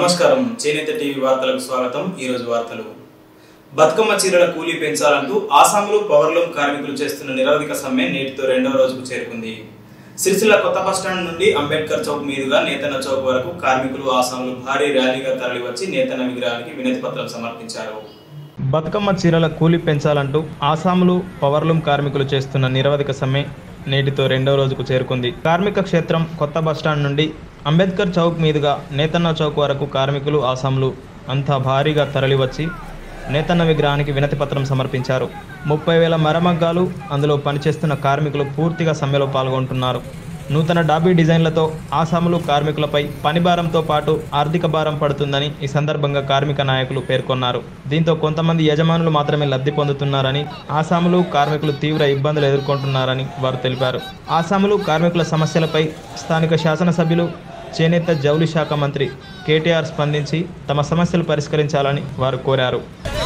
నమస్కారం చేనేత టీవీ వార్తలకు స్వాగతం ఈరోజు వార్తలు బతుకమ్మ చీరల కూలీ పెంచాలంటూ ఆసాంలో పవర్లూమ్ కార్మికులు చేస్తున్న నిరవధిక సమ్మె నేటితో రెండవ రోజుకు చేరుకుంది సిరిసిల్ల కొత్త బస్టాండ్ నుండి అంబేద్కర్ చౌక్ మీదుగా నేతన్న చౌక్ వరకు కార్మికులు ఆసాంలో భారీ ర్యాలీగా తరలివచ్చి నేతన్న విగ్రహానికి వినతి పత్రం సమర్పించారు బతుకమ్మ చీరల కూలీ పెంచాలంటూ ఆసాములు పవర్లూమ్ కార్మికులు చేస్తున్న నిరవధిక సమ్మె నేటితో రెండవ రోజుకు చేరుకుంది కార్మిక క్షేత్రం కొత్త బస్టాండ్ నుండి అంబేద్కర్ చౌక్ మీదుగా నేతన్న చౌక్ వరకు కార్మికులు ఆసాములు అంతా భారీగా తరలివచ్చి నేతన్న విగ్రహానికి వినతి పత్రం సమర్పించారు ముప్పై వేల మరమగ్గాలు అందులో పనిచేస్తున్న కార్మికులు పూర్తిగా సమ్మెలో పాల్గొంటున్నారు నూతన డాబీ డిజైన్లతో ఆసాములు కార్మికులపై పని భారంతో పాటు ఆర్థిక భారం పడుతుందని ఈ సందర్భంగా కార్మిక నాయకులు పేర్కొన్నారు దీంతో కొంతమంది యజమానులు మాత్రమే లబ్ధి పొందుతున్నారని ఆసాములు కార్మికులు తీవ్ర ఇబ్బందులు ఎదుర్కొంటున్నారని వారు తెలిపారు ఆసాములు కార్మికుల సమస్యలపై స్థానిక శాసనసభ్యులు చేనేత జౌలి శాఖ మంత్రి కేటీఆర్ స్పందించి తమ సమస్యలు పరిష్కరించాలని వారు కోరారు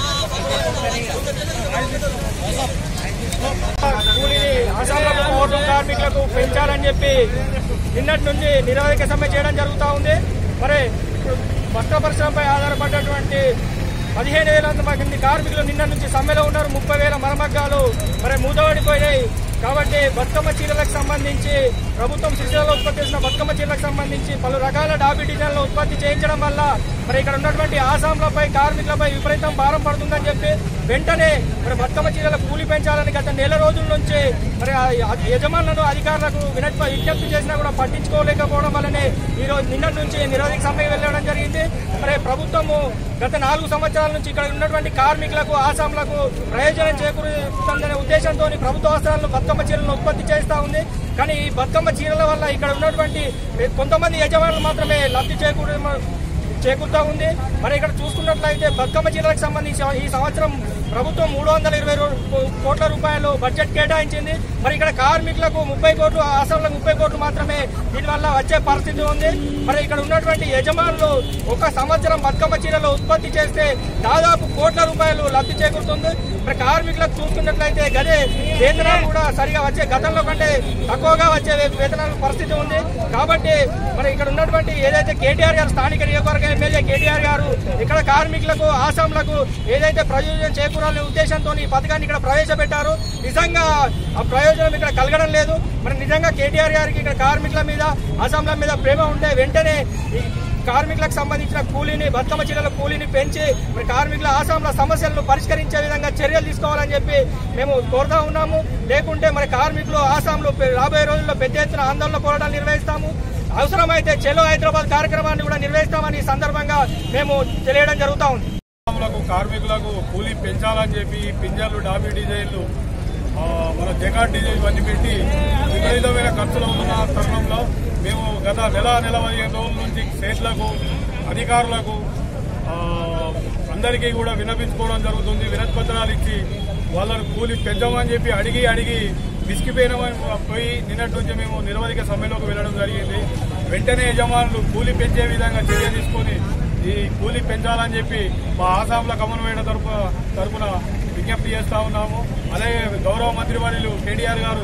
కూలీని అసంఘటిత ఓటు కార్మికులకు పెంచాలని చెప్పి నిన్నటి నుంచి నిరవధిక సమ్మె చేయడం జరుగుతూ ఉంది మరి ఇప్పుడు వస్త్ర పరిశ్రమపై ఆధారపడ్డటువంటి పదిహేను వేల మంది కార్మికులు నిన్న నుంచి సమ్మెలో ఉన్నారు ముప్పై వేల మరమగ్గాలు మరి మూతబడిపోయినాయి కాబట్టి బతుకమ్మ చీరలకు సంబంధించి ప్రభుత్వం సిరిసిల్లలో ఉత్పత్తి చేసిన బతుకమ్మ చీరలకు సంబంధించి పలు రకాల డాబీ డిజైన్లు ఉత్పత్తి చేయించడం వల్ల మరి ఇక్కడ ఉన్నటువంటి ఆసాంలపై కార్మికులపై విపరీతం భారం పడుతుందని చెప్పి వెంటనే మరి బతుకమ్మ చీరల కూలి పెంచాలని గత నెల రోజుల నుంచి మరి ఆ యజమానులను అధికారులకు వినతి విజ్ఞప్తి చేసినా కూడా పట్టించుకోలేకపోవడం వల్లనే ఈ రోజు నిన్నటి నుంచి నిరోధక సమ్మెకి వెళ్ళడం జరిగింది మరి ప్రభుత్వము గత నాలుగు సంవత్సరాల నుంచి ఇక్కడ ఉన్నటువంటి కార్మికులకు ఆసాంలకు ప్రయోజనం చేకూరుతుందనే ఉద్దేశంతో ప్రభుత్వ అవసరాలను బతుకమ్మ చీరలను ఉత్పత్తి చేస్తా ఉంది కానీ ఈ బతుకమ్మ చీరల వల్ల ఇక్కడ ఉన్నటువంటి కొంతమంది యజమానులు మాత్రమే లబ్ధి చేకూరు చేకూరుతా ఉంది మరి ఇక్కడ చూసుకున్నట్లయితే బతుకమ్మ చీరలకు సంబంధించి ఈ సంవత్సరం ప్రభుత్వం మూడు వందల ఇరవై రూ- కోట్ల రూపాయలు బడ్జెట్ కేటాయించింది మరి ఇక్కడ కార్మికులకు ముప్పై కోట్లు ఆసాములకు ముప్పై కోట్లు మాత్రమే దీనివల్ల వచ్చే పరిస్థితి ఉంది మరి ఇక్కడ ఉన్నటువంటి యజమానులు ఒక సంవత్సరం బతుకమ్మ చీరలు ఉత్పత్తి చేస్తే దాదాపు కోట్ల రూపాయలు లబ్ధి చేకూరుతుంది మరి కార్మికులకు చూసుకున్నట్లయితే గదే వేతనాలు కూడా సరిగా వచ్చే గతంలో కంటే తక్కువగా వచ్చే వే- వేతనాల పరిస్థితి ఉంది కాబట్టి మరి ఇక్కడ ఉన్నటువంటి ఏదైతే కేటీఆర్ గారు స్థానిక నియోజకవర్గ ఎమ్మెల్యే కేటీఆర్ గారు ఇక్కడ కార్మికులకు ఆసాంలకు ఏదైతే ప్రయోజనం చేకూరాలనే ఉద్దేశంతో ఈ పథకాన్ని ఇక్కడ ప్రవేశపెట్టారు నిజంగా ఆ ప్రయోజనం ఇక్కడ కలగడం లేదు మరి నిజంగా కేటీఆర్ గారికి ఇక్కడ కార్మికుల మీద ఆసాంల మీద ప్రేమ ఉంటే వెంటనే ఈ కార్మికులకు సంబంధించిన కూలీని బతుకమ్మ చీరల కూలీని పెంచి మరి కార్మికుల ఆసాంల సమస్యలను పరిష్కరించే విధంగా చర్యలు తీసుకోవాలని చెప్పి మేము కోరుతా ఉన్నాము లేకుంటే మరి కార్మికులు ఆసాంలో పె- రాబోయే రోజుల్లో పెద్ద ఎత్తున ఆందోళన పోరాటాలు నిర్వహిస్తాము అవసరమైతే చెలో హైదరాబాద్ కార్యక్రమాన్ని కూడా నిర్వహిస్తామని ఈ సందర్భంగా మేము తెలియడం జరుగుతా ఉంది శ్రామికులకు కార్మికులకు కూలీ పెంచాలని చెప్పి ఈ పింజర్లు డాబీ డిజైన్లు ఆ, మన జగాడ్ డిజైన్ ఇవన్నీ పెట్టి విపరీతమైన ఖర్చులు అవుతున్న తరుణంలో మేము గత నెల నెల పదిహేను రోజుల నుంచి స్టేట్లకు అధికారులకు ఆ, అందరికీ కూడా విన్నపించుకోవడం జరుగుతుంది వినతి పత్రాలు ఇచ్చి వాళ్ళను కూలి పెంచమని చెప్పి అడిగి అడిగి విసిగిపోయినామని పోయి నిన్నటి నుంచి మేము నిరవధిక సమ్మెలోకి వెళ్ళడం జరిగింది వెంటనే యజమానులు కూలి పెంచే విధంగా చర్య తీసుకొని ఈ కూలీ పెంచాలని చెప్పి మా ఆసాంల కమలమైన తరపు తరపున విజ్ఞప్తి చేస్తా ఉన్నాము అలాగే గౌరవ మంత్రివర్యులు కేటీఆర్ గారు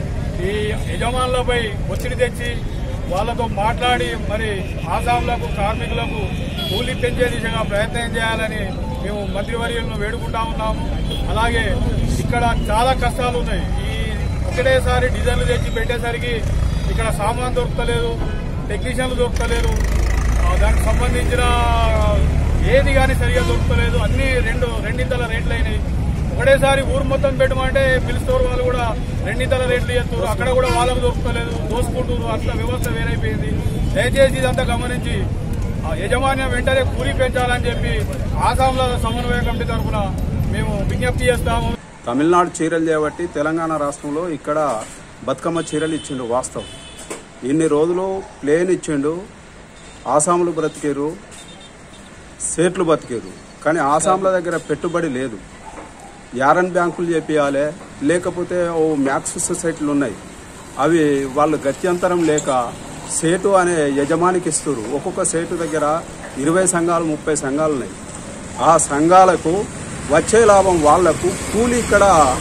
ఈ యజమానులపై ఒత్తిడి తెచ్చి వాళ్ళతో మాట్లాడి మరి ఆసాంలకు కార్మికులకు కూలీ పెంచే దిశగా ప్రయత్నం చేయాలని మేము మంత్రివర్యులను వేడుకుంటా ఉన్నాము అలాగే ఇక్కడ చాలా కష్టాలు ఉన్నాయి ఈ ఒకటేసారి డిజైన్లు తెచ్చి పెట్టేసరికి ఇక్కడ సామాన్ దొరకలేదు టెక్నీషియన్లు దొరకలేరు ఆ, దానికి సంబంధించిన ఏది కానీ సరిగా దొరకలేదు అన్ని రెండు రెండింతల రేట్లు అయినాయి ఒకటేసారి ఊరు మొత్తం పెట్టమంటే బిల్ స్టోర్ వాళ్ళు కూడా రెండింతల రేట్లు చేస్తారు అక్కడ కూడా వాళ్ళకు దొరకలేదు దోసుకుంటారు అట్లా వ్యవస్థ వేరైపోయింది దయచేసి ఇదంతా గమనించి ఆ యజమాన్యం వెంటనే కూలీ పెంచాలని చెప్పి ఆసాంల సమన్వయ కమిటీ తరఫున మేము విజ్ఞప్తి చేస్తాము తమిళనాడు చీరలు చేయబట్టి తెలంగాణ రాష్ట్రంలో ఇక్కడ బతుకమ్మ చీరలు ఇచ్చిండు వాస్తవం ఇన్ని రోజులు ప్లేన్ ఇచ్చిండు ఆసాములు బ్రతికేరు సేట్లు బతికేరు కానీ ఆసాంల దగ్గర పెట్టుబడి లేదు యారన్ బ్యాంకులు చేపియాలి లేకపోతే ఓ మ్యాక్స్ సొసైటీలు ఉన్నాయి అవి వాళ్ళు గత్యంతరం లేక సేటు అనే యజమానికి ఇస్తారు ఒక్కొక్క సేటు దగ్గర ఇరవై సంఘాలు ముప్పై సంఘాలు ఉన్నాయి ఆ సంఘాలకు వచ్చే లాభం వాళ్లకు కూలి ఇక్కడ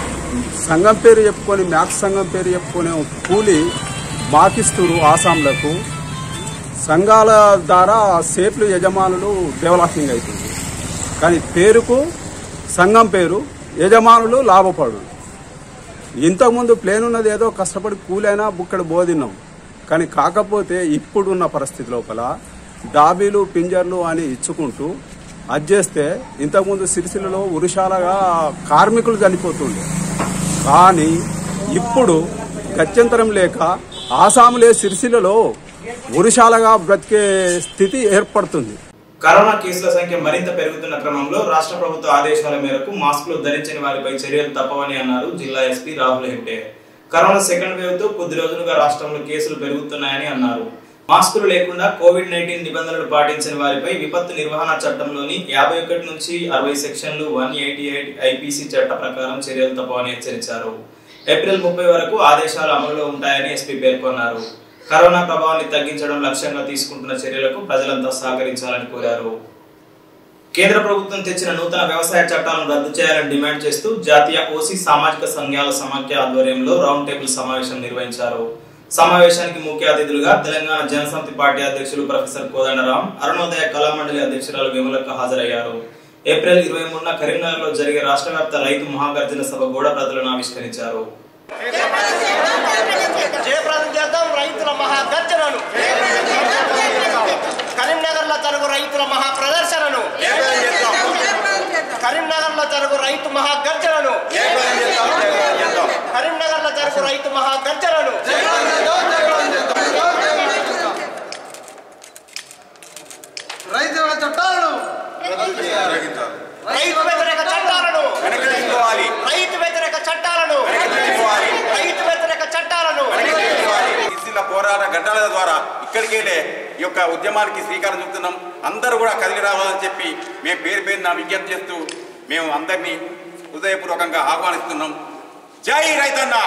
సంఘం పేరు చెప్పుకొని మ్యాక్స్ సంఘం పేరు చెప్పుకొని కూలి మాకిస్తురు ఆసాంలకు సంఘాల ద్వారా సేట్లు యజమానులు డెవలపింగ్ అవుతుంది కానీ పేరుకు సంఘం పేరు యజమానులు లాభపడు ఇంతకుముందు ప్లేన్ ఉన్నది ఏదో కష్టపడి కూలైనా బుక్కడు బోధిన్నాం కానీ కాకపోతే ఇప్పుడున్న పరిస్థితి లోపల డాబీలు పింజర్లు అని ఇచ్చుకుంటూ అది చేస్తే ఇంతకుముందు సిరిసిల్లలో ఉరుషాలగా కార్మికులు చనిపోతుండే కానీ ఇప్పుడు గత్యంతరం లేక ఆసాములే సిరిసిల్లలో ఉరుషాలగా బ్రతికే స్థితి ఏర్పడుతుంది కరోనా కేసుల సంఖ్య మరింత పెరుగుతున్న క్రమంలో రాష్ట్ర ప్రభుత్వ ఆదేశాల మేరకు మాస్కులు ధరించని వారిపై చర్యలు తప్పవని అన్నారు జిల్లా SP Rahul Hegde corona second wave తో కొద్ది రోజులుగా రాష్ట్రంలో కేసులు పెరుగుతున్నాయని అన్నారు మాస్కులు లేకుండా కోవిడ్ నైన్టీన్ నిబంధనలు పాటించని వారిపై విపత్తు నిర్వహణ చట్టంలోని యాభై ఒకటి నుంచి అరవై సెక్షన్లు వన్ ఎయిటీ ఎయిట్ ఐపీసీ చట్ట ప్రకారం చర్యలు తప్పవని హెచ్చరించారు ఏప్రిల్ ముప్పై వరకు ఆదేశాలు అమలులో ఉంటాయని ఎస్పీ పేర్కొన్నారు కరోనా ప్రభావాన్ని తగ్గించడం లక్ష్యంగా తీసుకుంటున్న చర్యలకు ప్రజలంతా సహకరించాలని కోరారు కేంద్ర ప్రభుత్వం తెచ్చిన నూతన వ్యవసాయ చట్టాలను రద్దు చేయాలని డిమాండ్ చేస్తూ జాతీయ ఓసీ సామాజిక సంఘాల సమాఖ్య ఆధ్వర్యంలో రౌండ్ టేబుల్ సమావేశం నిర్వహించారు సమావేశానికి ముఖ్య అతిథులుగా తెలంగాణ జనసమితి పార్టీ అధ్యక్షులు ప్రొఫెసర్ కోదండరాం అరుణోదయ కళామండలి అధ్యక్షురాలు విమలక్క హాజరయ్యారు ఏప్రిల్ ఇరవై మూడున కరీంనగర్లో జరిగే రాష్ట్ర వ్యాప్త రైతు మహాగర్జన సభ గోడ ప్రతులను ఆవిష్కరించారు జయప్రదం చేద్దాం రైతుల మహాగర్జనను కరీంనగర్ లో జరుగు రైతుల మహా ప్రదర్శనను కరీంనగర్ లో జరుగు రైతు మహాగర్జనను కరీంనగర్ లో జరుగు రైతు మహాగర్జనను రైతుల చట్టాలను రైతు వ్యతిరేక చట్టాలను రైతు వ్యతిరేక చట్టాలను రైతు వ్యతిరేక చట్టాలను బీసీల పోరాట ఘట్టాల ద్వారా ఇక్కడికెళ్ళే ఈ యొక్క ఉద్యమానికి శ్రీకారం చుడుతున్నాం అందరూ కూడా కదిలి రావాలని చెప్పి మేము పేరు పేరున విజ్ఞప్తి చేస్తూ మేము అందరినీ హృదయపూర్వకంగా ఆహ్వానిస్తున్నాం జై రైతన్న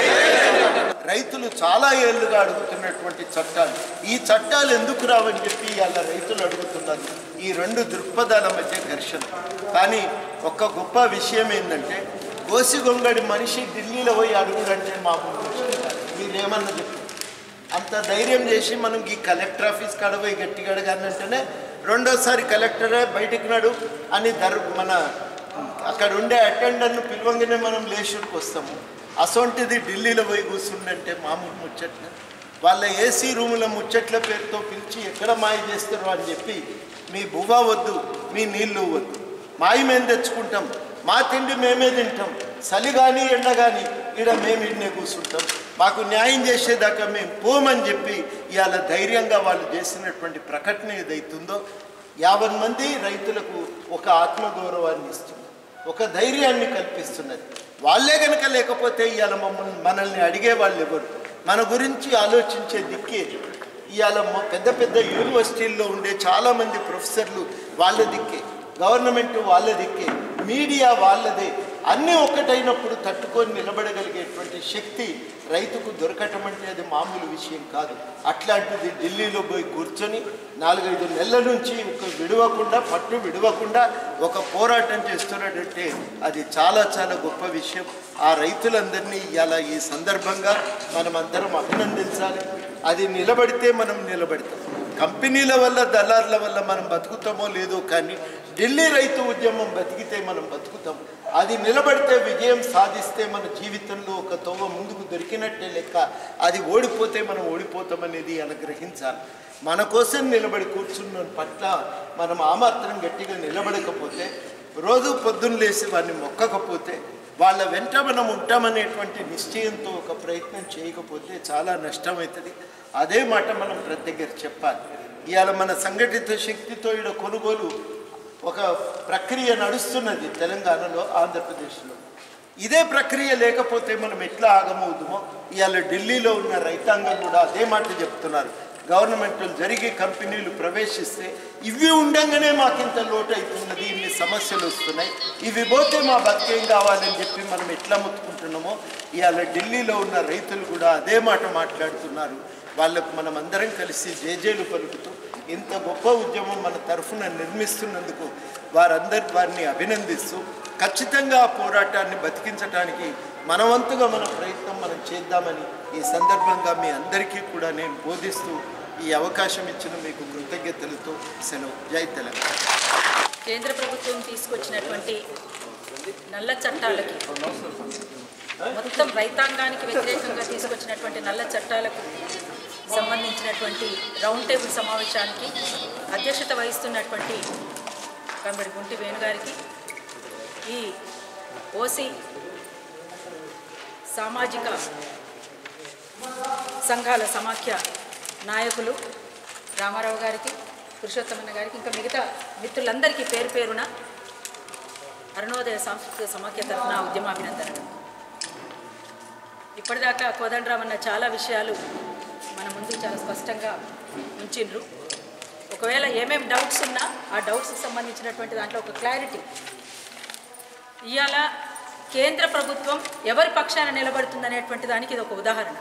రైతులు చాలా ఏళ్ళుగా అడుగుతున్నటువంటి చట్టాలు ఈ చట్టాలు ఎందుకు రావని చెప్పి ఇవాళ రైతులు అడుగుతున్నారు ఈ రెండు దృక్పథాల మధ్య ఘర్షణ కానీ ఒక గొప్ప విషయం ఏంటంటే గోసిగొంగడి మనిషి ఢిల్లీలో పోయి అడుగుడంటే మామూలు విషయం కాదు. మీరేమన్నా చెప్పు అంత ధైర్యం చేసి మనం ఈ కలెక్టర్ ఆఫీస్ కాడ పోయి గట్టిగా అడగానంటేనే రెండోసారి కలెక్టరే బయటికి నడు అని దర్ మన అక్కడ ఉండే అటెండర్ను పిలవంగానే మనం లేచుడికి వస్తాము అసొంటిది ఢిల్లీలో పోయి కూర్చుండంటే మామూలు ముచ్చట్ల వాళ్ళ ఏసీ రూముల ముచ్చట్ల పేరుతో పిలిచి ఎక్కడ మాయ చేస్తారు అని చెప్పి మీ బువ్వ వద్దు మీ నీళ్లు వద్దు మాయి మేము తెచ్చుకుంటాం మా తిండి మేమే తింటాం చలి కానీ ఎండ కానీ ఈడ మేము ఇన్నే కూర్చుంటాం మాకు న్యాయం చేసేదాకా మేము పోమని చెప్పి ఇవాళ ధైర్యంగా వాళ్ళు చేసినటువంటి ప్రకటన ఏదైతుందో యాభై మంది రైతులకు ఒక ఆత్మగౌరవాన్ని ఇస్తుంది ఒక ధైర్యాన్ని కల్పిస్తున్నది వాళ్ళే కనుక లేకపోతే ఇవాళ మమ్మల్ని మనల్ని అడిగే వాళ్ళు ఎవరు మన గురించి ఆలోచించే దిక్కే ఇవాళ మొ- పెద్ద పెద్ద యూనివర్సిటీల్లో ఉండే చాలామంది ప్రొఫెసర్లు వాళ్ళ దిక్కే గవర్నమెంట్ వాళ్ళ దిక్కే మీడియా వాళ్ళదే అన్నీ ఒక్కటైనప్పుడు తట్టుకొని నిలబడగలిగేటువంటి శక్తి రైతుకు దొరకటం అంటే అది మామూలు విషయం కాదు అట్లాంటిది ఢిల్లీలో పోయి కూర్చొని నాలుగైదు నెలల నుంచి ఒక విడవకుండా పట్టు విడవకుండా ఒక పోరాటం చేస్తున్నాడంటే అది చాలా చాలా గొప్ప విషయం ఆ రైతులందరినీ ఇలా ఈ సందర్భంగా మనం అందరం అభినందించాలి అది నిలబడితే మనం నిలబడతాం కంపెనీల వల్ల దళారుల వల్ల మనం బతుకుతామో లేదో కానీ ఢిల్లీ రైతు ఉద్యమం బతికితే మనం బతుకుతాం అది నిలబడితే విజయం సాధిస్తే మన జీవితంలో ఒక తోవ ముందుకు దొరికినట్టే లెక్క అది ఓడిపోతే మనం ఓడిపోతామనేది అలా గ్రహించాలి మన కోసం నిలబడి కూర్చున్న పట్ల మనం ఆ మాత్రం గట్టిగా నిలబడకపోతే రోజు పొద్దున్న లేసి వారిని మొక్కకపోతే వాళ్ళ వెంట మనం ఉంటామనేటువంటి నిశ్చయంతో ఒక ప్రయత్నం చేయకపోతే చాలా నష్టమవుతుంది అదే మాట మనం ప్రతి దగ్గర చెప్పాలి ఇవాళ మన సంఘటిత శక్తితో ఈడ కొనుగోలు ఒక ప్రక్రియ నడుస్తున్నది తెలంగాణలో ఆంధ్రప్రదేశ్లో ఇదే ప్రక్రియ లేకపోతే మనం ఎట్లా ఆగమవుతామో ఇవాళ ఢిల్లీలో ఉన్న రైతాంగం కూడా అదే మాట చెప్తున్నారు గవర్నమెంట్ జరిగి కంపెనీలు ప్రవేశిస్తే ఇవి ఉండంగానే మాకింత లోటు అవుతున్నది ఇన్ని సమస్యలు వస్తున్నాయి ఇవి పోతే మా బతికేం కావాలని చెప్పి మనం ఎట్లా ముత్తుకుంటున్నామో ఇవాళ ఢిల్లీలో ఉన్న రైతులు కూడా అదే మాట మాట్లాడుతున్నారు వాళ్ళకు మనం అందరం కలిసి జేజేలు పలుకుతూ ఇంత గొప్ప ఉద్యమం మన తరఫున నిర్మిస్తున్నందుకు వారందరి వారిని అభినందిస్తూ ఖచ్చితంగా ఆ పోరాటాన్ని బతికించడానికి మనవంతుగా మన ప్రయత్నం మనం చేద్దామని ఈ సందర్భంగా మీ అందరికీ కూడా నేను బోధిస్తూ ఈ అవకాశం ఇచ్చిన మీకు కృతజ్ఞతలతో సెలవు జై తెలంగాణ కేంద్ర ప్రభుత్వం తీసుకొచ్చినటువంటి నల్ల చట్టాలకి మొత్తం రైతాంగానికి వ్యతిరేకంగా తీసుకొచ్చినటువంటి నల్ల చట్టాలకు సంబంధించినటువంటి రౌండ్ టేబుల్ సమావేశానికి అధ్యక్షత వహిస్తున్నటువంటి కమ్మడి గుంటి వేణుగారికి ఈ ఓసీ సామాజిక సంఘాల సమాఖ్య నాయకులు రామారావు గారికి పురుషోత్తమన్న గారికి ఇంకా మిగతా మిత్రులందరికీ పేరు పేరున అరుణోదయ సాంస్కృతిక సమాఖ్య తరఫున ఉద్యమాభినందనలు ఇప్పటిదాకా కోదండరామన్న చాలా విషయాలు మన ముందు చాలా స్పష్టంగా ఉంచిండ్రు ఒకవేళ ఏమేం డౌట్స్ ఉన్నా ఆ డౌట్స్కి సంబంధించినటువంటి దాంట్లో ఒక క్లారిటీ ఇవాళ కేంద్ర ప్రభుత్వం ఎవరి పక్షాన నిలబడుతుందనేటువంటి దానికి ఇది ఒక ఉదాహరణ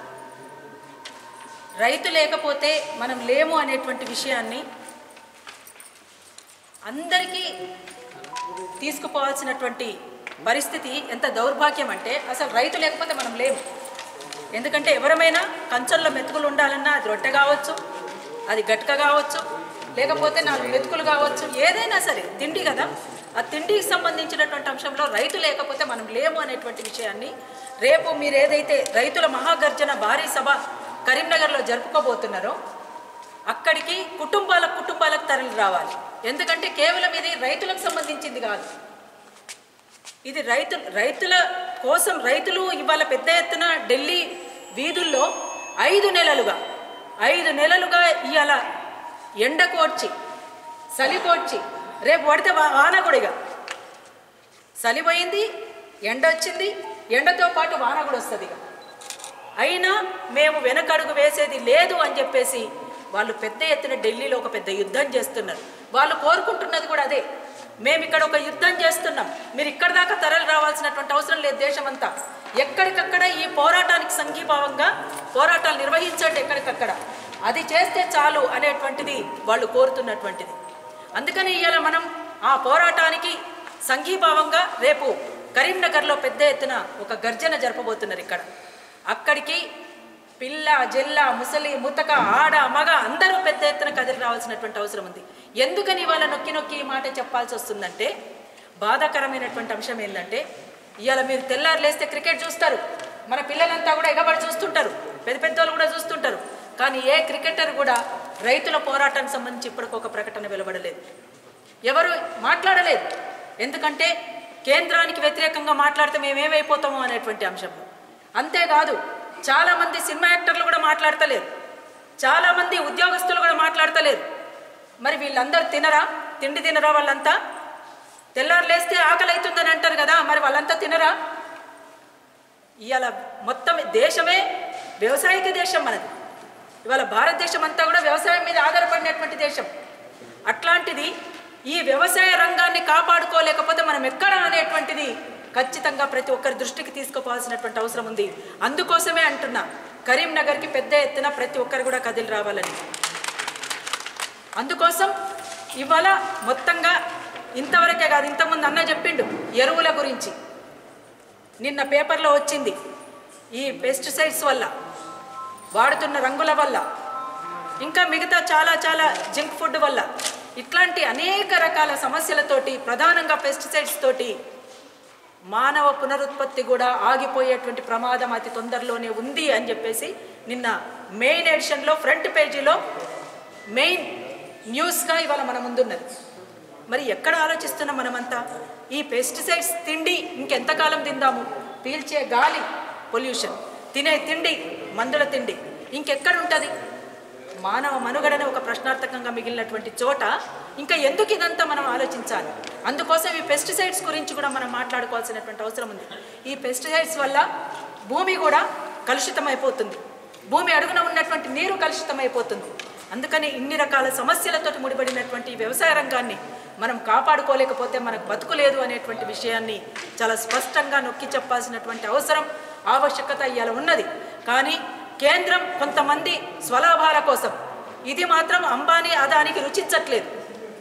రైతు లేకపోతే మనం లేము అనేటువంటి విషయాన్ని అందరికీ తీసుకుపోవాల్సినటువంటి పరిస్థితి ఎంత దౌర్భాగ్యం అంటే అసలు రైతు లేకపోతే మనం లేము ఎందుకంటే ఎవరమైనా కంచంలో మెతుకులు ఉండాలన్నా అది రొట్టె కావచ్చు అది గట్క కావచ్చు లేకపోతే నాలుగు మెతుకులు కావచ్చు ఏదైనా సరే తిండి కదా ఆ తిండికి సంబంధించినటువంటి అంశంలో రైతు లేకపోతే మనం లేము అనేటువంటి విషయాన్ని రేపు మీరు ఏదైతే రైతుల మహాగర్జన భారీ సభ కరీంనగర్లో జరుపుకోబోతున్నారో అక్కడికి కుటుంబాల కుటుంబాలకు తరలి రావాలి ఎందుకంటే కేవలం ఇది రైతులకు సంబంధించింది కాదు ఇది రైతు రైతుల కోసం రైతులు ఇవాళ పెద్ద ఎత్తున ఢిల్లీ వీధుల్లో ఐదు నెలలుగా ఐదు నెలలుగా ఇవాళ ఎండ కోర్చి చలి కోర్చి రేపు పడితే వా- వాన కూడా ఇక చలి పోయింది ఎండ వచ్చింది ఎండతో పాటు వాన కూడా వస్తుంది ఇక అయినా మేము వెనకడుగు వేసేది లేదు అని చెప్పేసి వాళ్ళు పెద్ద ఎత్తున ఢిల్లీలో ఒక పెద్ద యుద్ధం చేస్తున్నారు వాళ్ళు కోరుకుంటున్నది కూడా అదే మేము ఇక్కడ ఒక యుద్ధం చేస్తున్నాం మీరు ఇక్కడ దాకా తరలి రావాల్సినటువంటి అవసరం లేదు దేశమంతా ఎక్కడికక్కడ ఈ పోరాటానికి సంఘీభావంగా పోరాటాలు నిర్వహించండి ఎక్కడికక్కడ అది చేస్తే చాలు అనేటువంటిది వాళ్ళు కోరుతున్నటువంటిది అందుకని ఇవాళ మనం ఆ పోరాటానికి సంఘీభావంగా రేపు కరీంనగర్లో పెద్ద ఎత్తున ఒక గర్జన జరపబోతున్నారు ఇక్కడ అక్కడికి పిల్ల జెల్ల ముసలి ముతక ఆడ మగ అందరూ పెద్ద ఎత్తున కదిలి రావాల్సినటువంటి అవసరం ఉంది ఎందుకని ఇవాళ నొక్కి నొక్కి ఈ మాట చెప్పాల్సి వస్తుందంటే బాధాకరమైనటువంటి అంశం ఏంటంటే ఇవాళ మీరు తెల్లారు లేస్తే క్రికెట్ చూస్తారు మన పిల్లలంతా కూడా ఎగబడి చూస్తుంటారు పెద్ద పెద్దోళ్ళు కూడా చూస్తుంటారు కానీ ఏ క్రికెటర్ కూడా రైతుల పోరాటానికి సంబంధించి ఇప్పటికి ఒక ప్రకటన వెలువడలేదు ఎవరు మాట్లాడలేదు ఎందుకంటే కేంద్రానికి వ్యతిరేకంగా మాట్లాడితే మేమేమైపోతామో అనేటువంటి అంశంలో అంతేకాదు చాలామంది సినిమా యాక్టర్లు కూడా మాట్లాడతలేరు చాలామంది ఉద్యోగస్తులు కూడా మాట్లాడతలేరు మరి వీళ్ళందరూ తినరా తిండి తినరా వాళ్ళంతా తెల్లారు లేస్తే ఆకలి అవుతుందని అంటారు కదా మరి వాళ్ళంతా తినరా ఇవాళ మొత్తం దేశమే వ్యవసాయక దేశం మనది ఇవాళ భారతదేశం అంతా కూడా వ్యవసాయం మీద ఆధారపడినటువంటి దేశం అట్లాంటిది ఈ వ్యవసాయ రంగాన్ని కాపాడుకోలేకపోతే మనం ఎక్కడ అనేటువంటిది ఖచ్చితంగా ప్రతి ఒక్కరి దృష్టికి తీసుకుపోవాల్సినటువంటి అవసరం ఉంది అందుకోసమే అంటున్నా కరీంనగర్కి పెద్ద ఎత్తున ప్రతి ఒక్కరు కూడా కదిలి రావాలని అందుకోసం ఇవాళ మొత్తంగా ఇంతవరకే కాదు ఇంతకుముందు అన్న చెప్పిండు ఎరువుల గురించి నిన్న పేపర్లో వచ్చింది ఈ పెస్టిసైడ్స్ వల్ల వాడుతున్న రంగుల వల్ల ఇంకా మిగతా చాలా చాలా జంక్ ఫుడ్ వల్ల ఇట్లాంటి అనేక రకాల సమస్యలతోటి ప్రధానంగా పెస్టిసైడ్స్ తోటి మానవ పునరుత్పత్తి కూడా ఆగిపోయేటువంటి ప్రమాదం అతి తొందరలోనే ఉంది అని చెప్పేసి నిన్న మెయిన్ ఎడిషన్లో ఫ్రంట్ పేజీలో మెయిన్ న్యూస్గా ఇవాళ మన ముందున్నది మరి ఎక్కడ ఆలోచిస్తున్నాం మనమంతా ఈ పెస్టిసైడ్స్ తిండి ఇంకెంతకాలం తిందాము పీల్చే గాలి పొల్యూషన్ తినే తిండి మందుల తిండి ఇంకెక్కడ ఉంటుంది మానవ మనుగడనే ఒక ప్రశ్నార్థకంగా మిగిలినటువంటి చోట ఇంకా ఎందుకు ఇదంతా మనం ఆలోచించాలి అందుకోసం ఈ పెస్టిసైడ్స్ గురించి కూడా మనం మాట్లాడుకోవాల్సినటువంటి అవసరం ఉంది ఈ పెస్టిసైడ్స్ వల్ల భూమి కూడా కలుషితమైపోతుంది భూమి అడుగున ఉన్నటువంటి నీరు కలుషితమైపోతుంది అందుకని ఇన్ని రకాల సమస్యలతో ముడిపడినటువంటి ఈ వ్యవసాయ రంగాన్ని మనం కాపాడుకోలేకపోతే మనకు బతుకు లేదు అనేటువంటి విషయాన్ని చాలా స్పష్టంగా నొక్కి చెప్పాల్సినటువంటి అవసరం ఆవశ్యకత ఇవాళ ఉన్నది కానీ కేంద్రం కొంతమంది స్వలాభాల కోసం ఇది మాత్రం అంబానీ అదానికి రుచించట్లేదు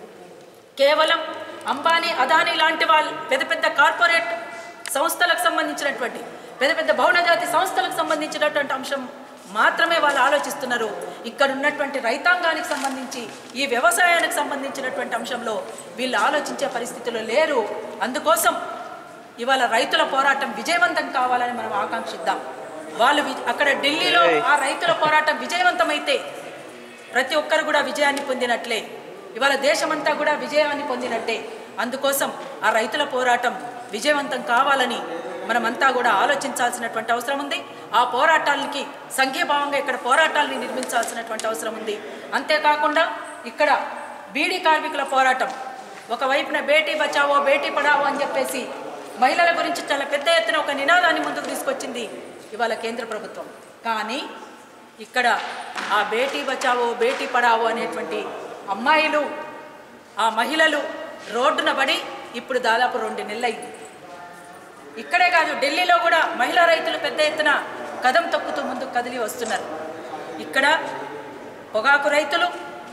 కేవలం అంబానీ అదానీ లాంటి వాళ్ళు పెద్ద పెద్ద కార్పొరేట్ సంస్థలకు సంబంధించినటువంటి పెద్ద పెద్ద బహుళజాతి సంస్థలకు సంబంధించినటువంటి అంశం మాత్రమే వాళ్ళు ఆలోచిస్తున్నారు ఇక్కడ ఉన్నటువంటి రైతాంగానికి సంబంధించి ఈ వ్యవసాయానికి సంబంధించినటువంటి అంశంలో వీళ్ళు ఆలోచించే పరిస్థితిలో లేరు అందుకోసం ఇవాళ రైతుల పోరాటం విజయవంతం కావాలని మనం ఆకాంక్షిద్దాం వాళ్ళు వి- అక్కడ ఢిల్లీలో ఆ రైతుల పోరాటం విజయవంతమైతే ప్రతి ఒక్కరు కూడా విజయాన్ని పొందినట్లే ఇవాళ దేశమంతా కూడా విజయాన్ని పొందినట్టే అందుకోసం ఆ రైతుల పోరాటం విజయవంతం కావాలని మనమంతా కూడా ఆలోచించాల్సినటువంటి అవసరం ఉంది ఆ పోరాటాలకి సంఘీభావంగా ఇక్కడ పోరాటాలని నిర్మించాల్సినటువంటి అవసరం ఉంది అంతేకాకుండా ఇక్కడ బీడీ కార్మికుల పోరాటం ఒకవైపున బేటీ బచావో బేటీ పడావో అని చెప్పేసి మహిళల గురించి చాలా పెద్ద ఎత్తున ఒక నినాదాన్ని ముందుకు తీసుకొచ్చింది ఇవాళ కేంద్ర ప్రభుత్వం కానీ ఇక్కడ ఆ బేటీ బచావో బేటీ పడావో అనేటువంటి అమ్మాయిలు ఆ మహిళలు రోడ్డున పడి ఇప్పుడు దాదాపు రెండు నెలలైంది ఇక్కడే కాదు ఢిల్లీలో కూడా మహిళా రైతులు పెద్ద ఎత్తున కదం తొక్కుతూ ముందుకు కదిలి వస్తున్నారు ఇక్కడ పొగాకు రైతులు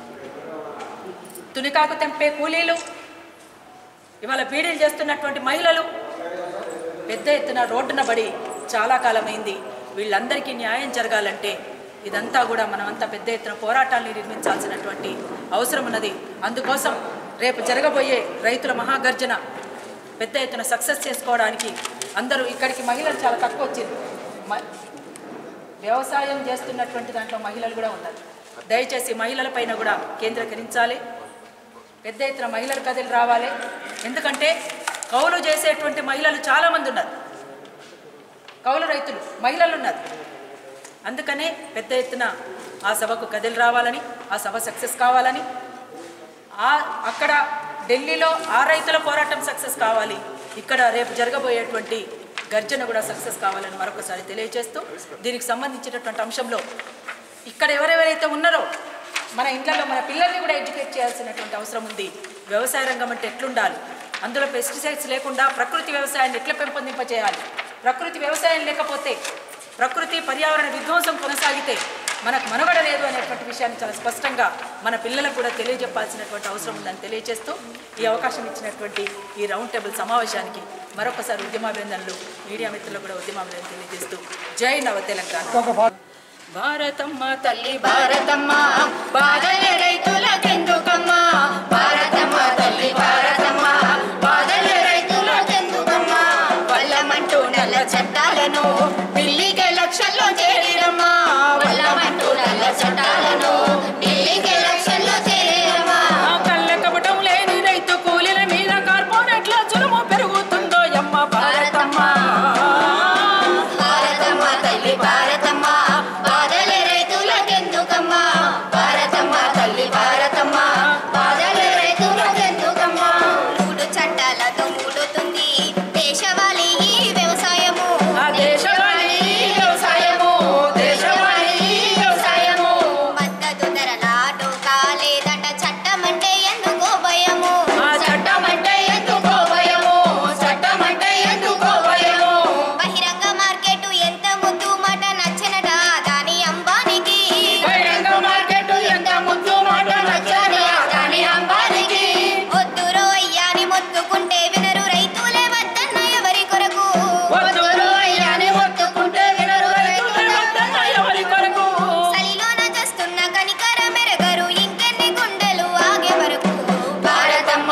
తునికాకు తెంపే కూలీలు ఇవాళ బీడీలు చేస్తున్నటువంటి మహిళలు పెద్ద ఎత్తున రోడ్డున పడి చాలా కాలమైంది వీళ్ళందరికీ న్యాయం జరగాలంటే ఇదంతా కూడా మనమంతా పెద్ద ఎత్తున పోరాటాన్ని నిర్మించాల్సినటువంటి అవసరం ఉన్నది అందుకోసం రేపు జరగబోయే రైతుల మహాగర్జన పెద్ద ఎత్తున సక్సెస్ చేసుకోవడానికి అందరూ ఇక్కడికి మహిళలు చాలా తక్కువ వచ్చింది మ- వ్యవసాయం చేస్తున్నటువంటి దాంట్లో మహిళలు కూడా ఉన్నారు దయచేసి మహిళల పైన కూడా కేంద్రీకరించాలి పెద్ద ఎత్తున మహిళలు కథలు రావాలి ఎందుకంటే కౌలు చేసేటువంటి మహిళలు చాలామంది ఉన్నారు కౌలు రైతులు మహిళలు ఉన్నారు అందుకనే పెద్ద ఎత్తున ఆ సభకు కథలు రావాలని ఆ సభ సక్సెస్ కావాలని ఆ అక్కడ ఢిల్లీలో ఆ రైతుల పోరాటం సక్సెస్ కావాలి ఇక్కడ రేపు జరగబోయేటువంటి గర్జన కూడా సక్సెస్ కావాలని మరొకసారి తెలియజేస్తూ దీనికి సంబంధించినటువంటి అంశంలో ఇక్కడ ఎవరెవరైతే ఉన్నారో మన ఇంట్లో మన పిల్లల్ని కూడా ఎడ్యుకేట్ చేయాల్సినటువంటి అవసరం ఉంది వ్యవసాయ రంగం అంటే ఎట్లుండాలి అందులో పెస్టిసైడ్స్ లేకుండా ప్రకృతి వ్యవసాయాన్ని ఎట్లా పెంపొందింపచేయాలి ప్రకృతి వ్యవసాయం లేకపోతే ప్రకృతి పర్యావరణ విధ్వంసం కొనసాగితే మనకు మనుగడ లేదు అనేటువంటి విషయాన్ని చాలా స్పష్టంగా మన పిల్లలకు కూడా తెలియజెప్పాల్సినటువంటి అవసరం ఉందని తెలియజేస్తూ ఈ అవకాశం ఇచ్చినటువంటి ఈ రౌండ్ టేబుల్ సమావేశానికి మరొకసారి ఉద్యమాభినందనలు మీడియా మిత్రులకు కూడా ఉద్యమాభినందనలు తెలియజేస్తూ జై నవ తెలంగాణ భారతమ్మ తల్లి భారతమ్మ బాధల రైతులకెందుకమ్మా భారతమ్మ తల్లి భారతమ్మ బాధల రైతులకెందుకమ్మా వల్లమంటూ నల్ల చట్టాలను ఢిల్లీకి లక్షల్లో చేరిరమ్మా వల్లమంటూ నల్ల చట్టాలను ఢిల్లీకి లక్షల్లో చేరిరమ్మా ఆ కళ్ళ కపటం లేని రైతు కూలీల మీద కార్పొరేట్ల చురుము పెరుగుతుందో యమ్మ భారతమ్మ భారతమ్మ తల్లి భారతమ్మ బాధల రైతులకెందుకమ్మా భారతమ్మ తల్లి భారతమ్మ బాధల రైతులకెందుకమ్మా మూడు చట్టాలతో మూడుతుంది దేశవాళీ ఈ వ్యవసాయము ఆ దేశవాళీ వ్యవసాయము దేశవాళీ వ్యవసాయము మద్దతు ధరల టోకా లేదట చట్టం అంటే ఎందుకో భయము ఆ చట్టం అంటే ఎందుకో భయము చట్టం అంటే ఎందుకో భయము బహిరంగ మార్కెట్ ఎంత ముద్దు మాట నచ్చనట దాని అంబానికి బహిరంగ మార్కెట్ ఎంత ముద్దు మాట నచ్చాలి దాని అంబానికి వద్దురో అయ్యాని మొత్తుకుంటే వినరు రైతులే వద్దన్న ఎవరి కొరకు వద్దురు అయ్యాని ఒత్తుకుంటే వినరు రైతులు వద్దన్న ఎవరి కొరకు సలిలోన చేస్తున్న కనికర మెరగరు ఇంకెన్ని గుండెలు ఆగే వరకు భారతమ్మ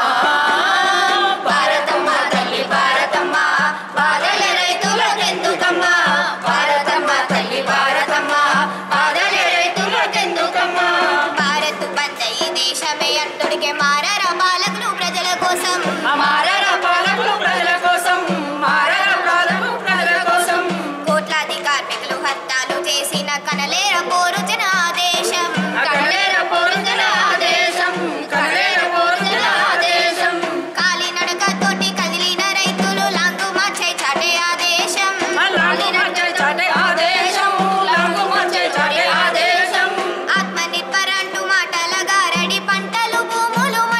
భారతమ్మ తల్లి భారతమ్మ బాధల రైతులకెందుకమ్మా భారతమ్మ తల్లి భారతమ్మ బాధల రైతులకెందుకమ్మా భారత్ పంచ ఈ దేశమే అంటుడికే మారరా పాలకులు ప్రజల కోసం మారర పాలకులు ప్రజల కోసం మారర పాలకులు ప్రజల కోసం కోట్లాది కార్మికులు హత్యాలు చేసిన కనలేర పోరు జన ఆదేశం కనలేర పోరు జన ఆదేశం, కనలేర పోరు జన ఆదేశం. కాలినడక తోటి కదిలిన రైతులు లాంగు మార్చే చాటే ఆదేశం లాంగు మార్చే చాటే ఆదేశం, లాంగు మార్చే చాటే ఆదేశం. ఆత్మ నిర్భర అంటూ మాటల గారడి పంటలు భూములు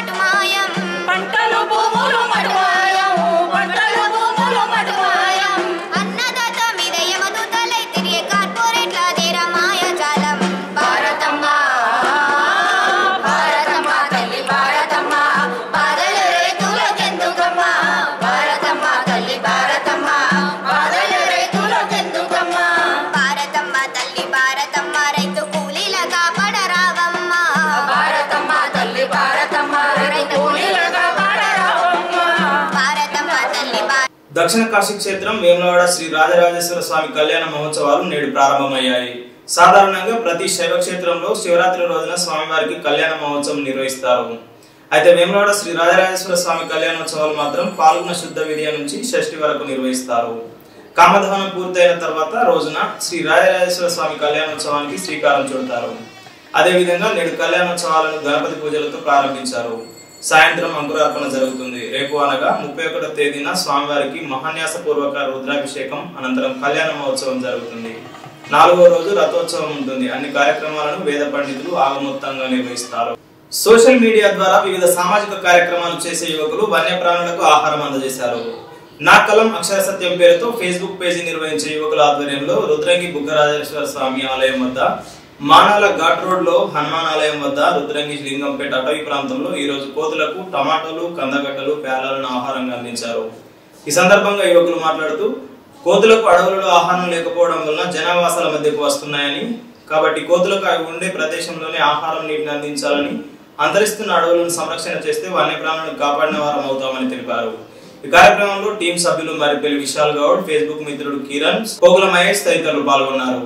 దక్షిణ కాశీ క్షేత్రం వేములవాడ శ్రీ రాజరాజేశ్వర స్వామి కళ్యాణ మహోత్సవాలు నేడు ప్రారంభమయ్యాయి సాధారణంగా ప్రతి శైవ క్షేత్రంలో శివరాత్రి రోజున స్వామివారికి కళ్యాణ మహోత్సవం నిర్వహిస్తారు అయితే వేములవాడ శ్రీ రాజరాజేశ్వర స్వామి కళ్యాణోత్సవాలు మాత్రం పాల్గొన శుద్ధ విద్య నుంచి షష్ఠి వరకు నిర్వహిస్తారు కామదహనం పూర్తయిన తర్వాత రోజున శ్రీ రాజరాజేశ్వర స్వామి కళ్యాణోత్సవానికి శ్రీకారం చుడతారు అదేవిధంగా నేడు కళ్యాణోత్సవాలను గణపతి పూజలతో ప్రారంభించారు సాయంత్రం అంకురార్పణ జరుగుతుంది రేపు అనగా ముప్పై ఒకటో తేదీన స్వామివారికి మహాన్యాసపూర్వక రుద్రాభిషేకం అనంతరం కళ్యాణ మహోత్సవం జరుగుతుంది నాలుగో రోజు రథోత్సవం ఉంటుంది అన్ని కార్యక్రమాలను వేద పండితులు ఆగమోత్తంగా నిర్వహిస్తారు సోషల్ మీడియా ద్వారా వివిధ సామాజిక కార్యక్రమాలు చేసే యువకులు వన్యప్రాణులకు ఆహారం అందజేశారు నా కలం అక్షర సత్యం పేరుతో ఫేస్బుక్ పేజీ నిర్వహించే యువకుల ఆధ్వర్యంలో రుద్రంగి బుగ్గరాజేశ్వర స్వామి ఆలయం వద్ద మానాల ఘాట్ రోడ్ లో హనుమాన్ ఆలయం వద్ద రుద్రంగి లింగంపేట అటవీ ప్రాంతంలో ఈ రోజు కోతులకు టమాటోలు కందగడ్డలు పేలాలను ఆహారంగా అందించారు ఈ సందర్భంగా యువకులు మాట్లాడుతూ కోతులకు అడవులలో ఆహారం లేకపోవడం వలన జనావాసాల మధ్యకు వస్తున్నాయని కాబట్టి కోతులకు అవి ఉండే ప్రదేశంలోనే ఆహారం నీటిని అందించాలని అంతరిస్తున్న అడవులను సంరక్షణ చేస్తే వన్యప్రాణులను కాపాడిన వారం అవుతామని తెలిపారు ఈ కార్యక్రమంలో టీం సభ్యులు మరిపెల్లి విశాల్ గౌడ్ ఫేస్బుక్ మిత్రుడు కిరణ్ పోగుల మహేష్ తదితరులు పాల్గొన్నారు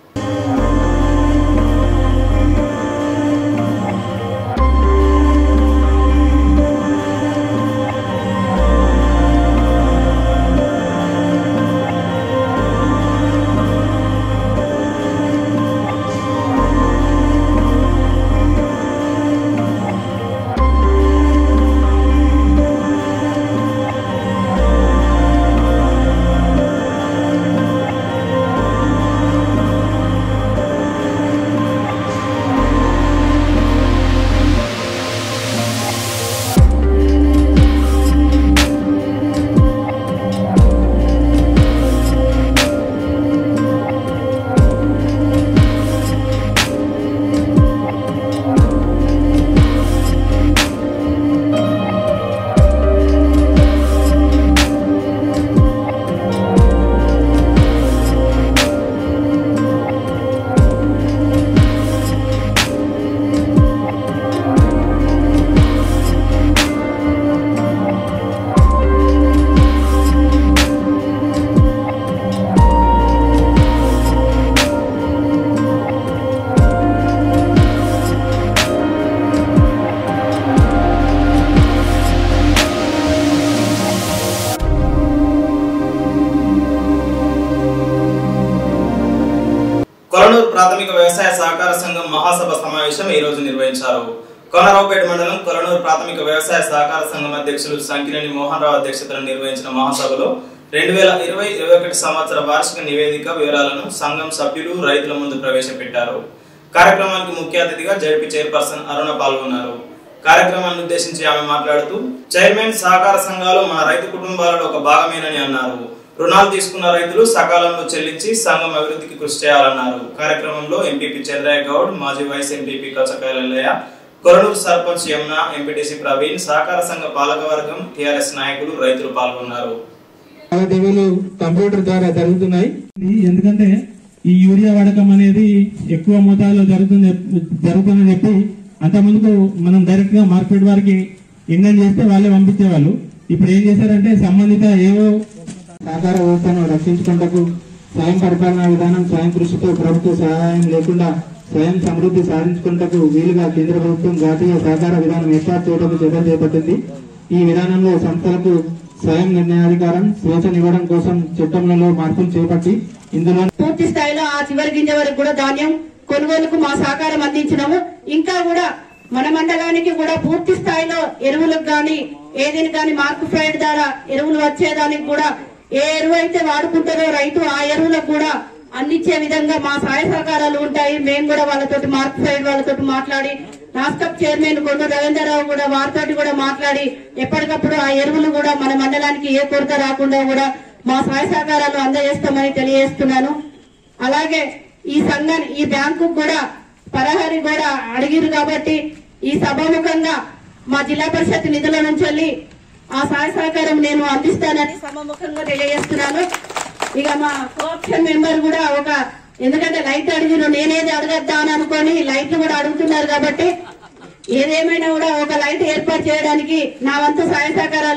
కొలనూరు ప్రాథమిక వ్యవసాయ సహకార సంఘం మహాసభ సమావేశం ఈ రోజు నిర్వహించారు కొనరావుపేట మండలం కొలనూరు ప్రాథమిక వ్యవసాయ సహకార సంఘం అధ్యక్షులు సంకినేని మోహన్ రావు అధ్యక్షతన నిర్వహించిన మహాసభలో రెండు వేల ఇరవై ఇరవై ఒకటి సంవత్సర వార్షిక నివేదిక వివరాలను సంఘం సభ్యులు రైతుల ముందు ప్రవేశపెట్టారు కార్యక్రమానికి ముఖ్య అతిథిగా జడ్పీ చైర్పర్సన్ అరుణ పాల్గొన్నారు కార్యక్రమాన్ని ఉద్దేశించి ఆమె మాట్లాడుతూ చైర్మన్ సహకార సంఘాలు మన రైతు కుటుంబాలలో ఒక భాగమేనని అన్నారు రుణాలు తీసుకున్న రైతులు సకాలంలో చెల్లించి సంఘం అభివృద్ధికి కృషి చేయాలన్నారు కార్యక్రమంలో ఎంపీపీ చంద్రయ్య గౌడ్ మాజీ వైస్ ఎంపీపీ కచకాయలయ్య కొరనూరు సర్పంచ్ యమున ఎంపీటీసీ ప్రవీణ్ సహకార సంఘ పాలకవర్గం టీఆర్ఎస్ నాయకులు రైతులు పాల్గొన్నారు లావాదేవీలు కంప్యూటర్ ద్వారా జరుగుతున్నాయి ఇది ఎందుకంటే ఈ యూరియా వాడకం అనేది ఎక్కువ మోతాదులో జరుగుతుంది జరుగుతుందని చెప్పి అంత ముందుకు మనం డైరెక్ట్ గా మార్కెట్ వారికి ఇండియన్ చేస్తే వాళ్ళే పంపించేవాళ్ళు ఇప్పుడు ఏం చేశారంటే సంబంధిత ఏవో సహకార వ్యవస్థను రక్షించుకుంటకు స్వయం పరిపాలనా విధానం స్వయం కృషితో ప్రభుత్వ సహాయం లేకుండా స్వయం సమృద్ధి సాధించుకుంటకు వీలుగా కేంద్ర ప్రభుత్వం జాతీయ సహకార విధానం ఏర్పాటు చేయడానికి చర్యలు చేపట్టింది ఈ విధానంలో సంస్థలకు స్వయం నిర్ణయాధికారం స్వేచ్ఛనివ్వడం కోసం చట్టంలో మార్పులు చేపట్టి ఇందులో పూర్తి స్థాయిలో ఆ చివరి గింజ వరకు కూడా ధాన్యం కొనుగోలుకు మా సహకారం అందించినాము ఇంకా కూడా మన మండలానికి కూడా పూర్తి స్థాయిలో ఎరువులకు గాని ఏదైనా గాని మార్కు ఫైడ్ ద్వారా ఎరువులు వచ్చేదానికి కూడా ఏ ఎరువు అయితే వాడుకుంటారో రైతు ఆ ఎరువులకు కూడా అందించే విధంగా మా సహాయ సహకారాలు ఉంటాయి మేము కూడా వాళ్ళతోటి మార్క్ ఫైడ్ వాళ్ళతోటి మాట్లాడి రాష్ట్రప్ చైర్మన్ కొండ రవీంద్రరావు కూడా వారితోటి కూడా మాట్లాడి ఎప్పటికప్పుడు ఆ ఎరువులు కూడా మన మండలానికి ఏ కొరత రాకుండా కూడా మా సహాయ సహకారాలు అందజేస్తామని తెలియజేస్తున్నాను అలాగే ఈ సంఘాన్ని ఈ బ్యాంకు కూడా పరహరి కూడా అడిగిరు కాబట్టి ఈ సభాముఖంగా మా జిల్లా పరిషత్ నిధుల నుంచి వెళ్ళి ఆ సహాయ సహకారం నేను అందిస్తానని సభాముఖంగా తెలియజేస్తున్నాను ఇక మా కోఆప్షన్ మెంబర్ కూడా ఒక ఎందుకంటే లైట్ అడిగిరు నేనేది అడగద్దా అని అనుకొని లైట్లు కూడా అడుగుతున్నారు కాబట్టి ఏదేమైనా కూడా ఒక లైట్ ఏర్పాటు చేయడానికి నా వంతు సహాయ సహకారాలు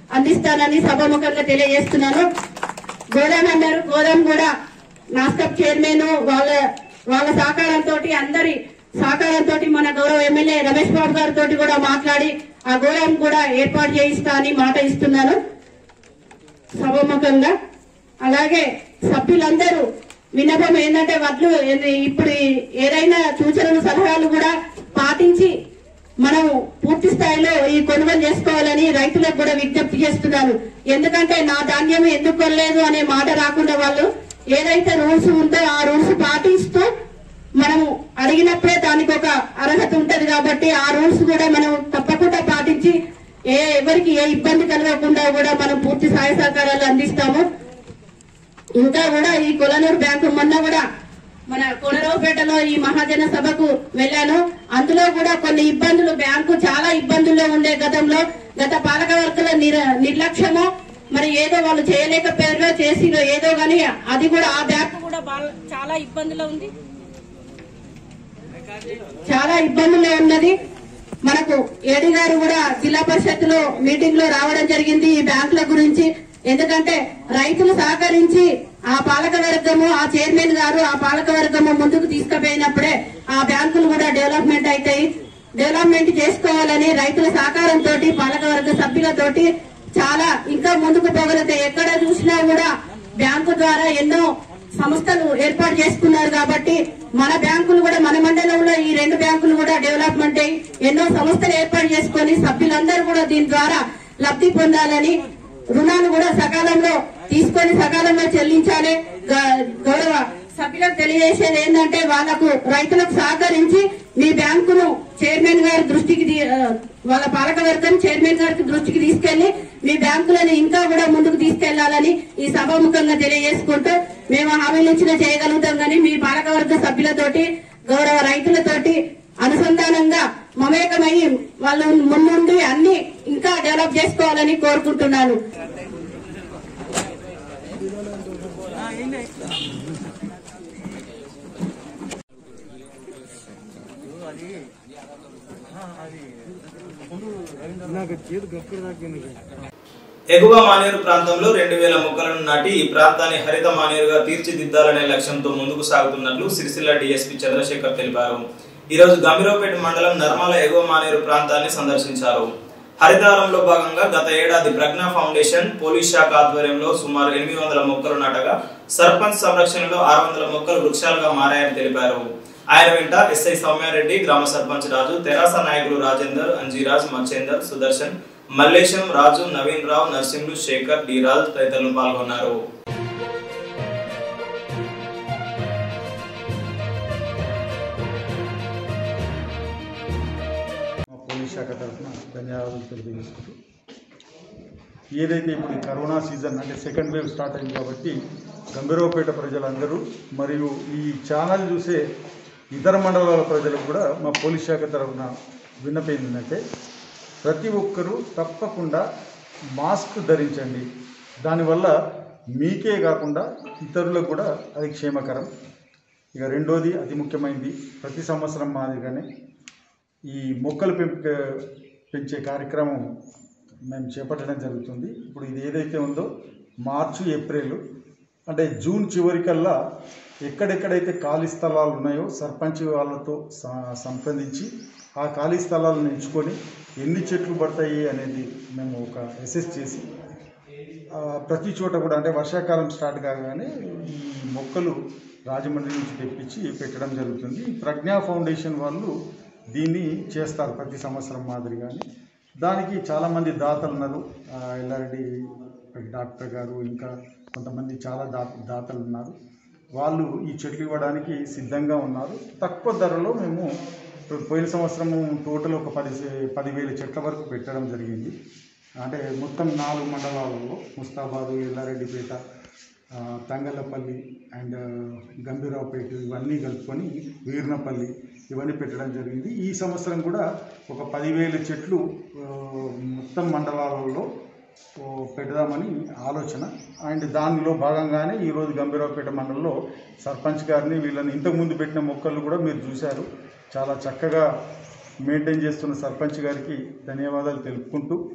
అందిస్తానని సభాముఖంగా తెలియజేస్తున్నాను గోదాం అన్నారు గోదాం కూడా నాస్కప్ చైర్మన్ వాళ్ళ వాళ్ళ సహకారంతో అందరి సహకారంతో మన గౌరవ ఎమ్మెల్యే రమేష్ బాబు గారితో కూడా మాట్లాడి ఆ గోదాం కూడా ఏర్పాటు చేయిస్తా అని మాట ఇస్తున్నాను సభాముఖంగా అలాగే సభ్యులందరూ విన్నపం ఏంటంటే వడ్లు ఏంది- ఇప్పుడు ఏదైనా సూచనలు సలహాలు కూడా పాటించి మనం పూర్తి స్థాయిలో ఈ కొనుగోలు చేసుకోవాలని రైతులకు కూడా విజ్ఞప్తి చేస్తున్నాను ఎందుకంటే నా ధాన్యం ఎందుకు కొనలేదు అనే మాట రాకుండా వాళ్ళు ఏదైతే రూల్స్ ఉందో ఆ రూల్స్ పాటిస్తూ మనము అడిగినప్పుడే దానికి ఒక అర్హత ఉంటది కాబట్టి ఆ రూల్స్ కూడా మనం తప్పకుండా పాటించి ఏ ఎవరికి ఏ ఇబ్బంది కలగకుండా కూడా మనం పూర్తి సహాయ సహకారాలు అందిస్తాము ఇంకా కూడా ఈ కొలనూరు బ్యాంకు మొన్న కూడా మన కొనరావుపేటలో ఈ మహాజన సభకు వెళ్ళాను అందులో కూడా కొన్ని ఇబ్బందులు బ్యాంకు చాలా ఇబ్బందుల్లో ఉండే గతంలో గత పాలకవర్గల నిర- నిర్లక్ష్యమో మరి ఏదో వాళ్ళు చేయలేకపోయారో చేసిరో ఏదో గాని అది కూడా ఆ బ్యాంకు కూడా బాగా- చాలా ఇబ్బందిలో ఉంది చాలా ఇబ్బందుల్లో ఉన్నది మనకు ఏడి గారు కూడా జిల్లా పరిషత్ లో మీటింగ్ లో రావడం జరిగింది ఈ బ్యాంకుల గురించి ఎందుకంటే రైతులు సహకరించి ఆ పాలక వర్గము ఆ చైర్మన్ గారు ఆ పాలక వర్గము ముందుకు తీసుకుపోయినప్పుడే ఆ బ్యాంకులు కూడా డెవలప్మెంట్ అవుతాయి డెవలప్మెంట్ చేసుకోవాలని రైతుల సహకారంతో పాలక వర్గ సభ్యులతోటి చాలా ఇంకా ముందుకు పోగలుగుతాయి ఎక్కడ చూసినా కూడా బ్యాంకు ద్వారా ఎన్నో సంస్థలు ఏర్పాటు చేసుకున్నారు కాబట్టి మన బ్యాంకులు కూడా మన మండలంలో ఈ రెండు బ్యాంకులు కూడా డెవలప్మెంట్ అయ్యి ఎన్నో సంస్థలు ఏర్పాటు చేసుకొని సభ్యులందరూ కూడా దీని ద్వారా లబ్ధి పొందాలని రుణాలు కూడా సకాలంలో తీసుకొని సకాలంలో చెల్లించాలి గ- గౌరవ సభ్యులకు తెలియజేసేది ఏంటంటే వాళ్లకు రైతులకు సహకరించి మీ బ్యాంకును చైర్మన్ గారి దృష్టికి తీ- ఆ, వాళ్ళ పాలకవర్గం చైర్మన్ గారికి దృష్టికి తీసుకెళ్లి మీ బ్యాంకులను ఇంకా కూడా ముందుకు తీసుకెళ్లాలని ఈ సభాముఖంగా తెలియజేసుకుంటూ మేము హామీలు ఇచ్చిన చేయగలుగుతాం కానీ మీ పాలకవర్గ సభ్యులతోటి గౌరవ రైతులతోటి అనుసంధానంగా మమేకమై వాళ్ళు ముందుండి అన్ని ఇంకా డెవలప్ చేసుకోవాలని కోరుకుంటున్నాను ఎగువ మానేరు ప్రాంతంలో రెండు వేల మొక్కలను నాటి ఈ ప్రాంతాన్ని హరిత మానేరుగా తీర్చిదిద్దాలనే లక్ష్యంతో ముందుకు సాగుతున్నట్లు సిరిసిల్ల డీఎస్పీ చంద్రశేఖర్ తెలిపారు ఈ రోజు గంభీరపేట మండలం నర్మల ఎగువ మానేరు ప్రాంతాన్ని సందర్శించారు హరితహారంలో భాగంగా గత ఏడాది ప్రజ్ఞా ఫౌండేషన్ పోలీస్ శాఖ ఆధ్వర్యంలో సుమారు ఎనిమిది వందల మొక్కలు నాటగా సర్పంచ్ సంరక్షణలో ఆరు వందల మొక్కలు వృక్షాలుగా మారాయని తెలిపారు ఆయన వెంట ఎస్ఐ సౌమ్యారెడ్డి గ్రామ సర్పంచ్ రాజు తెరాస నాయకులు రాజేందర్ అంజీరాజ్ మచ్చేందర్ సుదర్శన్ మల్లేశం రాజు నవీన్ రావు నర్సింహులు శేఖర్ డి రాజ్ తదితరులు పాల్గొన్నారు మా పోలీస్ శాఖ తరఫున ధన్యవాదాలు తెలియజేసుకుంటూ ఏదైతే ఇప్పుడు ఈ కరోనా సీజన్ అంటే సెకండ్ వేవ్ స్టార్ట్ అయింది కాబట్టి గంభీరవపేట ప్రజలందరూ మరియు ఈ ఛానల్ చూసే ఇతర మండలాల ప్రజలకు కూడా మా పోలీస్ శాఖ తరఫున విన్నపం ఏంటంటే ప్రతి ఒక్కరూ తప్పకుండా మాస్క్ ధరించండి దానివల్ల మీకే కాకుండా ఇతరులకు కూడా అది క్షేమకరం ఇక రెండోది అతి ముఖ్యమైనది ప్రతి సంవత్సరం మాదిరిగానే ఈ మొక్కలు పెంపక పెంచే కార్యక్రమం మేము చేపట్టడం జరుగుతుంది ఇప్పుడు ఇది ఏదైతే ఉందో మార్చి ఏప్రిల్ అంటే జూన్ చివరికల్లా ఎక్కడెక్కడైతే ఖాళీ స్థలాలు ఉన్నాయో సర్పంచ్ వాళ్ళతో స- సంప్రదించి ఆ ఖాళీ స్థలాలను ఎంచుకొని ఎన్ని చెట్లు పడతాయి అనేది మేము ఒక అసెస్ చేసి ఆ, ప్రతి చోట కూడా అంటే వర్షాకాలం స్టార్ట్ కాగానే ఈ మొక్కలు రాజమండ్రి నుంచి తెప్పించి పెట్టడం జరుగుతుంది ఈ ప్రజ్ఞా ఫౌండేషన్ వాళ్ళు దీన్ని చేస్తారు ప్రతి సంవత్సరం మాదిరిగానే దానికి చాలామంది దాతలు ఉన్నారు ఆ, ఎల్లారెడ్డి డాక్టర్ గారు ఇంకా కొంతమంది చాలా దా దాతలు ఉన్నారు వాళ్ళు ఈ చెట్లు ఇవ్వడానికి సిద్ధంగా ఉన్నారు తక్కువ ధరలో మేము ఇప్పుడు పోయిన సంవత్సరము టోటల్ ఒక పది సే- పదివేల చెట్ల వరకు పెట్టడం జరిగింది అంటే మొత్తం నాలుగు మండలాలలో ముస్తాబాదు ఎల్లారెడ్డిపేట ఆ, తంగళ్ళపల్లి అండ్ గంభీరావుపేట ఇవన్నీ కలుపుకొని వీర్నపల్లి ఇవన్నీ పెట్టడం జరిగింది ఈ సంవత్సరం కూడా ఒక పదివేల చెట్లు ఆ, మొత్తం మండలాలలో ఓ, పెడదామని ఆలోచన అండ్ దానిలో భాగంగానే ఈరోజు గంభీరావుపేట మండలంలో సర్పంచ్ గారిని వీళ్ళని ఇంతకుముందు పెట్టిన మొక్కలు కూడా మీరు చూశారు చాలా చక్కగా మెయింటైన్ చేస్తున్న సర్పంచ్ గారికి ధన్యవాదాలు తెలుపుకుంటూ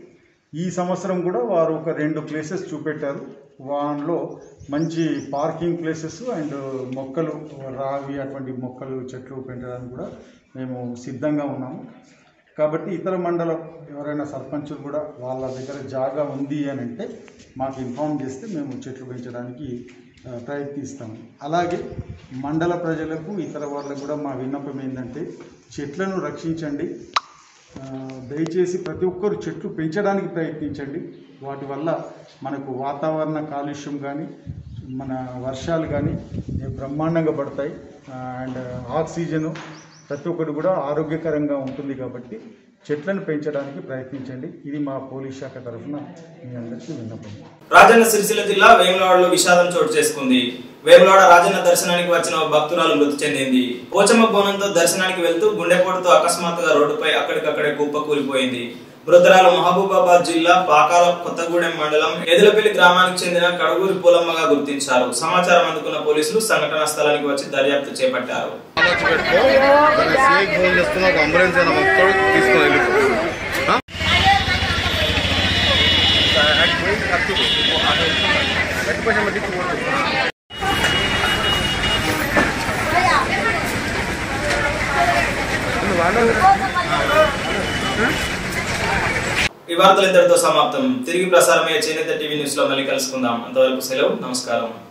ఈ సంవత్సరం కూడా వారు ఒక రెండు ప్లేసెస్ చూపెట్టారు వాటిలో మంచి పార్కింగ్ ప్లేసెస్ అండ్ మొక్కలు రావి అటువంటి మొక్కలు చెట్లు పెంచడానికి కూడా మేము సిద్ధంగా ఉన్నాము కాబట్టి ఇతర మండలం ఎవరైనా సర్పంచులు కూడా వాళ్ళ దగ్గర జాగా ఉంది అని అంటే మాకు ఇన్ఫామ్ చేస్తే మేము చెట్లు పెంచడానికి ఆ, ప్రయత్నిస్తాము అలాగే మండల ప్రజలకు ఇతర వాళ్ళకు కూడా మా విన్నపం ఏంటంటే చెట్లను రక్షించండి ఆ, దయచేసి ప్రతి ఒక్కరు చెట్లు పెంచడానికి ప్రయత్నించండి వాటి వల్ల మనకు వాతావరణ కాలుష్యం కానీ మన వర్షాలు కానీ బ్రహ్మాండంగా పడతాయి అండ్ ఆక్సిజను ప్రతి ఒక్కటి కూడా ఆరోగ్యకరంగా ఉంటుంది కాబట్టి చెట్లను పెంచడానికి ప్రయత్నించండి ఇది మా పోలీస్ శాఖ తరఫున మీ అందరికీ విన్నపం రాజన్న సిరిసిల్ల జిల్లా వేములవాడలో విషాదం చోటు చేసుకుంది వేములవాడ రాజన్న దర్శనానికి వచ్చిన ఓ భక్తురాలు మృతి చెందింది పోచమ్మ బోనంతో దర్శనానికి వెళ్తూ గుండెపోటుతో అకస్మాత్తుగా రోడ్డుపై అక్కడికక్కడే కుప్ప కూలిపోయింది మృతురాలు మహబూబాబాద్ జిల్లా పాకాల కొత్తగూడెం మండలం ఎదులపల్లి గ్రామానికి చెందిన కడుగూరి పూలమ్మగా గుర్తించారు సమాచారం అందుకున్న పోలీసులు సంఘటనా స్థలానికి వచ్చి దర్యాప్తు చేపట్టారు ఫోన్ చేస్తున్నా ఒక అంబులెన్స్ అయినా మొత్తం తీసుకుని వెళ్ళిపో ఆ? ఈ వార్తలు ఇంతటితో సమాప్తం తిరిగి ప్రసారమయ్యే చేనేత టీవీ న్యూస్ లో మళ్ళీ కలుసుకుందాం అంతవరకు సెలవు నమస్కారం